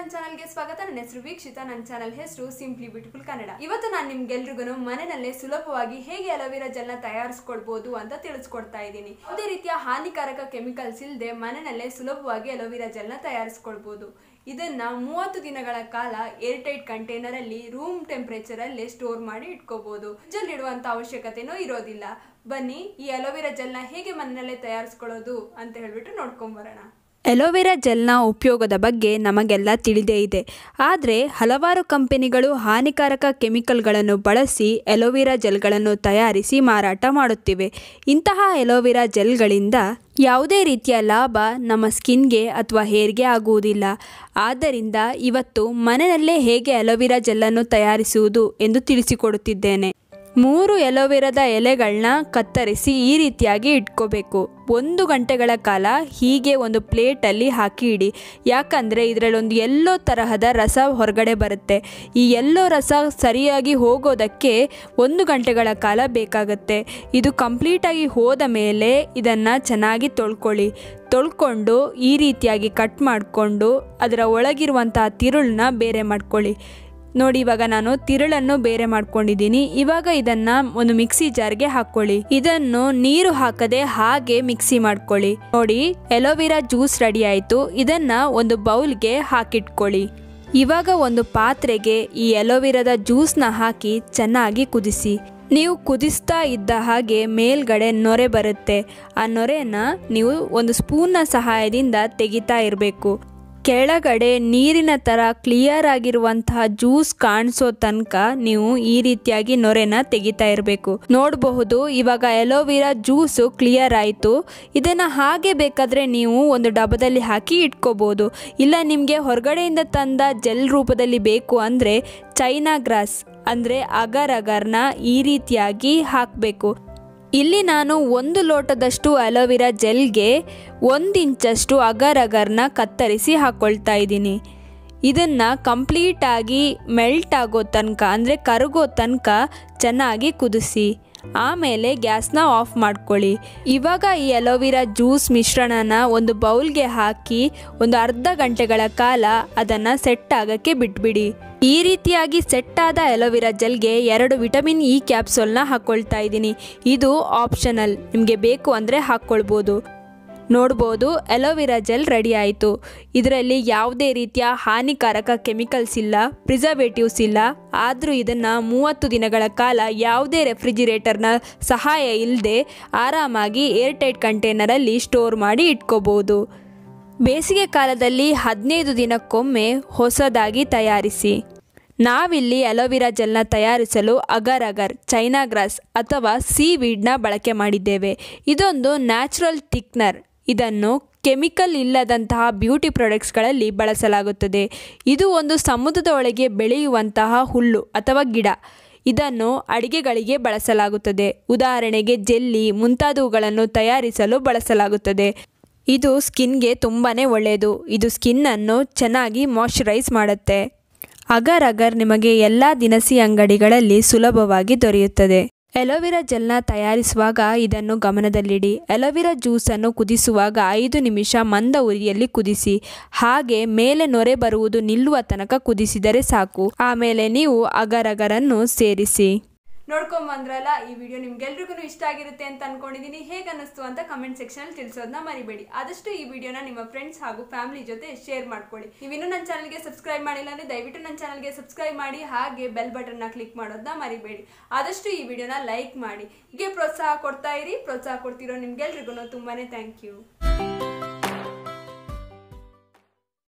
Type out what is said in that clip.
ನನ್ನ ಚಾನಲ್ಗೆ ಸ್ವಾಗತ ನನ್ನ ಹೆಸರು ವೀಕ್ಷಿತ ನನ್ನ ಚಾನಲ್ ಹೆಸರು ಸಿಂಪ್ಲಿ ಬ್ಯೂಟಿಫುಲ್ ಕನ್ನಡ ಇವತ್ತು ನಾನು ನಿಮ್ಗೆಲ್ರಿಗೂ ಮನೆಯಲ್ಲೇ ಸುಲಭವಾಗಿ ಹೇಗೆ ಅಲೋವೆರಾ ಜೆಲ್ನ ತಯಾರಿಸ್ಕೊಳ್ಬಹುದು ಅಂತ ತಿಳಿಸ್ಕೊಡ್ತಾ ಇದ್ದೀನಿ ಯಾವುದೇ ರೀತಿಯ ಹಾನಿಕಾರಕ ಕೆಮಿಕಲ್ಸ್ ಇಲ್ಲದೆ ಮನೆಯಲ್ಲೇ ಸುಲಭವಾಗಿ ಅಲೋವೆರಾ ಜೆಲ್ನ ತಯಾರಿಸ್ಕೊಳ್ಬಹುದು ಇದನ್ನ ಮೂವತ್ತು ದಿನಗಳ ಕಾಲ ಏರ್ ಟೈಟ್ ಕಂಟೈನರ್ ಅಲ್ಲಿ ರೂಮ್ ಟೆಂಪರೇಚರ್ ಅಲ್ಲಿ ಸ್ಟೋರ್ ಮಾಡಿ ಇಟ್ಕೋಬಹುದು ಜೆಲ್ ಇಡುವಂತ ಅವಶ್ಯಕತೆನೂ ಇರೋದಿಲ್ಲ ಬನ್ನಿ ಈ ಅಲೋವೆರಾ ಜೆಲ್ನ ಹೇಗೆ ಮನೆಯಲ್ಲೇ ತಯಾರಿಸ್ಕೊಳ್ಳೋದು ಅಂತ ಹೇಳ್ಬಿಟ್ಟು ನೋಡ್ಕೊಂಡ್ ಬರೋಣ ಎಲೋವೆರಾ ಜೆಲ್ನ ಉಪಯೋಗದ ಬಗ್ಗೆ ನಮಗೆಲ್ಲ ತಿಳಿದೇ ಇದೆ ಆದರೆ ಹಲವಾರು ಕಂಪನಿಗಳು ಹಾನಿಕಾರಕ ಕೆಮಿಕಲ್ಗಳನ್ನು ಬಳಸಿ ಎಲೋವೆರಾ ಜೆಲ್ಗಳನ್ನು ತಯಾರಿಸಿ ಮಾರಾಟ ಮಾಡುತ್ತಿವೆ ಇಂತಹ ಎಲೋವೆರಾ ಜೆಲ್ಗಳಿಂದ ಯಾವುದೇ ರೀತಿಯ ಲಾಭ ನಮ್ಮ ಸ್ಕಿನ್ಗೆ ಅಥವಾ ಹೇರ್ಗೆ ಆಗುವುದಿಲ್ಲ ಆದ್ದರಿಂದ ಇವತ್ತು ಮನೆಯಲ್ಲೇ ಹೇಗೆ ಎಲೋವೆರಾ ಜೆಲ್ಲನ್ನು ತಯಾರಿಸುವುದು ಎಂದು ತಿಳಿಸಿಕೊಡುತ್ತಿದ್ದೇನೆ ಮೂರು ಎಲೋವೆರಾದ ಎಲೆಗಳನ್ನ ಕತ್ತರಿಸಿ ಈ ರೀತಿಯಾಗಿ ಇಟ್ಕೋಬೇಕು ಒಂದು ಗಂಟೆಗಳ ಕಾಲ ಹೀಗೆ ಒಂದು ಪ್ಲೇಟಲ್ಲಿ ಹಾಕಿ ಇಡಿ ಯಾಕಂದರೆ ಇದರಲ್ಲೊಂದು ಎಲ್ಲೋ ತರಹದ ರಸ ಹೊರಗಡೆ ಬರುತ್ತೆ ಈ ಎಲ್ಲೋ ರಸ ಸರಿಯಾಗಿ ಹೋಗೋದಕ್ಕೆ ಒಂದು ಗಂಟೆಗಳ ಕಾಲ ಬೇಕಾಗುತ್ತೆ ಇದು ಕಂಪ್ಲೀಟಾಗಿ ಹೋದ ಮೇಲೆ ಇದನ್ನು ಚೆನ್ನಾಗಿ ತೊಳ್ಕೊಳ್ಳಿ ತೊಳ್ಕೊಂಡು ಈ ರೀತಿಯಾಗಿ ಕಟ್ ಮಾಡಿಕೊಂಡು ಅದರ ಒಳಗಿರುವಂತಹ ತಿರುಳನ್ನ ಬೇರೆ ಮಾಡ್ಕೊಳ್ಳಿ ನೋಡಿ ಇವಾಗ ನಾನು ತಿರುಳನ್ನು ಬೇರೆ ಮಾಡ್ಕೊಂಡಿದ್ದೀನಿ ಇವಾಗ ಇದನ್ನ ಒಂದು ಮಿಕ್ಸಿ ಜಾರ್ಗೆ ಹಾಕೊಳ್ಳಿ ಇದನ್ನು ನೀರು ಹಾಕದೆ ಹಾಗೆ ಮಿಕ್ಸಿ ಮಾಡ್ಕೊಳ್ಳಿ ನೋಡಿ ಎಲೋವೆರಾ ಜ್ಯೂಸ್ ರೆಡಿ ಆಯಿತು ಇದನ್ನ ಒಂದು ಬೌಲ್ಗೆ ಹಾಕಿಟ್ಕೊಳ್ಳಿ ಇವಾಗ ಒಂದು ಪಾತ್ರೆಗೆ ಈ ಎಲೋವೆರಾದ ಜ್ಯೂಸ್ನ ಹಾಕಿ ಚೆನ್ನಾಗಿ ಕುದಿಸಿ ನೀವು ಕುದಿಸ್ತಾ ಇದ್ದ ಹಾಗೆ ಮೇಲ್ಗಡೆ ನೊರೆ ಬರುತ್ತೆ ಆ ನೊರೆನ ನೀವು ಒಂದು ಸ್ಪೂನ್ನ ಸಹಾಯದಿಂದ ತೆಗಿತಾ ಇರಬೇಕು ಕೆಳಗಡೆ ನೀರಿನ ಥರ ಕ್ಲಿಯರ್ ಆಗಿರುವಂತಹ ಜ್ಯೂಸ್ ಕಾಣಿಸೋ ತನಕ ನೀವು ಈ ರೀತಿಯಾಗಿ ನೊರೆನ ತೆಗಿತಾ ಇರಬೇಕು ನೋಡಬಹುದು ಇವಾಗ ಎಲೋವಿರಾ ಜ್ಯೂಸು ಕ್ಲಿಯರ್ ಆಯಿತು ಇದನ್ನು ಹಾಗೆ ಬೇಕಾದರೆ ನೀವು ಒಂದು ಡಬ್ಬದಲ್ಲಿ ಹಾಕಿ ಇಟ್ಕೋಬೋದು ಇಲ್ಲ ನಿಮಗೆ ಹೊರಗಡೆಯಿಂದ ತಂದ ಜೆಲ್ ರೂಪದಲ್ಲಿ ಬೇಕು ಅಂದರೆ ಚೈನಾ ಗ್ರಾಸ್ ಅಂದರೆ ಅಗರ್ ಅಗರ್ನ ಈ ರೀತಿಯಾಗಿ ಹಾಕಬೇಕು ಇಲ್ಲಿ ನಾನು ಒಂದು ಲೋಟದಷ್ಟು ಅಲೋವೆರಾ ಜೆಲ್ಗೆ ಒಂದು ಇಂಚಷ್ಟು ಅಗರ್ ಅಗರ್ನ ಕತ್ತರಿಸಿ ಹಾಕ್ಕೊಳ್ತಾ ಇದ್ದೀನಿ ಇದನ್ನು ಕಂಪ್ಲೀಟಾಗಿ ಮೆಲ್ಟ್ ಆಗೋ ತನಕ ಅಂದರೆ ಕರಗೋ ತನಕ ಚೆನ್ನಾಗಿ ಕುದಿಸಿ ಆಮೇಲೆ ಗ್ಯಾಸ್ನ ಆಫ್ ಮಾಡ್ಕೊಳ್ಳಿ ಇವಾಗ ಈ ಅಲೋವೆರಾ ಜ್ಯೂಸ್ ಮಿಶ್ರಣನ ಒಂದು ಬೌಲ್ಗೆ ಹಾಕಿ ಒಂದು ಅರ್ಧ ಗಂಟೆಗಳ ಕಾಲ ಅದನ್ನು ಸೆಟ್ ಆಗೋಕ್ಕೆ ಬಿಟ್ಬಿಡಿ ಈ ರೀತಿಯಾಗಿ ಸೆಟ್ ಆದ ಎಲೋವೆರಾ ಜೆಲ್ಗೆ ಎರಡು ವಿಟಮಿನ್ ಇ ಕ್ಯಾಪ್ಸೂಲ್ನ ಹಾಕ್ಕೊಳ್ತಾ ಇದ್ದೀನಿ ಇದು ಆಪ್ಷನಲ್ ನಿಮಗೆ ಬೇಕು ಅಂದರೆ ಹಾಕ್ಕೊಳ್ಬೋದು ನೋಡ್ಬೋದು ಎಲೋವೆರಾ ಜೆಲ್ ರೆಡಿ ಆಯಿತು ಇದರಲ್ಲಿ ಯಾವುದೇ ರೀತಿಯ ಹಾನಿಕಾರಕ ಕೆಮಿಕಲ್ಸ್ ಇಲ್ಲ ಪ್ರಿಸರ್ವೇಟಿವ್ಸ್ ಇಲ್ಲ ಆದರೂ ಇದನ್ನು ಮೂವತ್ತು ದಿನಗಳ ಕಾಲ ಯಾವುದೇ ರೆಫ್ರಿಜಿರೇಟರ್ನ ಸಹಾಯ ಇಲ್ಲದೆ ಆರಾಮಾಗಿ ಏರ್ಟೈಟ್ ಕಂಟೈನರಲ್ಲಿ ಸ್ಟೋರ್ ಮಾಡಿ ಇಟ್ಕೋಬೋದು ಬೇಸಿಗೆ ಕಾಲದಲ್ಲಿ ಹದಿನೈದು ದಿನಕ್ಕೊಮ್ಮೆ ಹೊಸದಾಗಿ ತಯಾರಿಸಿ ನಾವಿಲ್ಲಿ ಅಲೋವೆರಾ ಜೆಲ್ನ ತಯಾರಿಸಲು ಅಗರ್ ಅಗರ್ ಚೈನಾ ಗ್ರಾಸ್ ಅಥವಾ ಸೀ ವೀಡ್ನ ಬಳಕೆ ಮಾಡಿದ್ದೇವೆ ಇದೊಂದು ನ್ಯಾಚುರಲ್ ಥಿಕ್ನರ್ ಇದನ್ನು ಕೆಮಿಕಲ್ ಇಲ್ಲದಂತಹ ಬ್ಯೂಟಿ ಪ್ರಾಡಕ್ಟ್ಸ್ಗಳಲ್ಲಿ ಬಳಸಲಾಗುತ್ತದೆ ಇದು ಒಂದು ಸಮುದ್ರದ ಒಳಗೆ ಬೆಳೆಯುವಂತಹ ಹುಲ್ಲು ಅಥವಾ ಗಿಡ ಇದನ್ನು ಅಡಿಗೆಗಳಿಗೆ ಬಳಸಲಾಗುತ್ತದೆ ಉದಾಹರಣೆಗೆ ಜೆಲ್ಲಿ ಮುಂತಾದವುಗಳನ್ನು ತಯಾರಿಸಲು ಬಳಸಲಾಗುತ್ತದೆ ಇದು ಸ್ಕಿನ್ಗೆ ತುಂಬಾ ಒಳ್ಳೆಯದು ಇದು ಸ್ಕಿನ್ನನ್ನು ಚೆನ್ನಾಗಿ ಮಾಯ್ಶ್ಚರೈಸ್ ಮಾಡುತ್ತೆ ಅಗರ್ ಅಗರ್ ನಿಮಗೆ ಎಲ್ಲ ದಿನಸಿ ಅಂಗಡಿಗಳಲ್ಲಿ ಸುಲಭವಾಗಿ ದೊರೆಯುತ್ತದೆ ಎಲೋವೆರಾ ಜೆಲ್ನ ತಯಾರಿಸುವಾಗ ಇದನ್ನು ಗಮನದಲ್ಲಿಡಿ ಎಲೋವೆರಾ ಜ್ಯೂಸನ್ನು ಕುದಿಸುವಾಗ ಐದು ನಿಮಿಷ ಮಂದ ಉರಿಯಲ್ಲಿ ಕುದಿಸಿ ಹಾಗೆ ಮೇಲೆ ನೊರೆ ಬರುವುದು ನಿಲ್ಲುವ ತನಕ ಕುದಿಸಿದರೆ ಸಾಕು ಆಮೇಲೆ ನೀವು ಅಗರ್ ಅಗರನ್ನು ಸೇರಿಸಿ ನೋಡ್ಕೊಂಡ್ ಬಂದ್ರಲ್ಲ ಈ ವಿಡಿಯೋ ನಿಮ್ಗೆಲ್ರಿಗೂ ಇಷ್ಟ ಆಗಿರುತ್ತೆ ಅಂತ ಅನ್ಕೊಂಡಿದೀನಿ ಹೇಗೆ ಅನ್ನಿಸ್ತು ಅಂತ ಕಮೆಂಟ್ ಸೆಕ್ಷನ್ ಅಲ್ಲಿ ತಿಳಿಸೋದನ್ನ ಮರಿಬೇಡಿ ಆದಷ್ಟು ಈ ವಿಡಿಯೋನ ನಿಮ್ಮ ಫ್ರೆಂಡ್ಸ್ ಹಾಗೂ ಫ್ಯಾಮಿಲಿ ಜೊತೆ ಶೇರ್ ಮಾಡ್ಕೊಳ್ಳಿ ನೀವಿನ್ನೂ ನನ್ನ ಚಾನಲ್ಗೆ ಸಬ್ಸ್ಕ್ರೈಬ್ ಮಾಡಿಲ್ಲ ಅಂದ್ರೆ ದಯವಿಟ್ಟು ನನ್ನ ಚಾನಲ್ಗೆ ಸಬ್ಸ್ಕ್ರೈಬ್ ಮಾಡಿ ಹಾಗೆ ಬೆಲ್ ಬಟನ್ ನ ಕ್ಲಿಕ್ ಮಾಡೋದನ್ನ ಮರಿಬೇಡಿ ಆದಷ್ಟು ಈ ವಿಡಿಯೋನ ಲೈಕ್ ಮಾಡಿ ಹೀಗೆ ಪ್ರೋತ್ಸಾಹ ಕೊಡ್ತಾ ಇರಿ ಪ್ರೋತ್ಸಾಹ ಕೊಡ್ತಿರೋ ನಿಮ್ಗೆಲ್ರಿಗೂ ತುಂಬಾನೇ ಥ್ಯಾಂಕ್ ಯು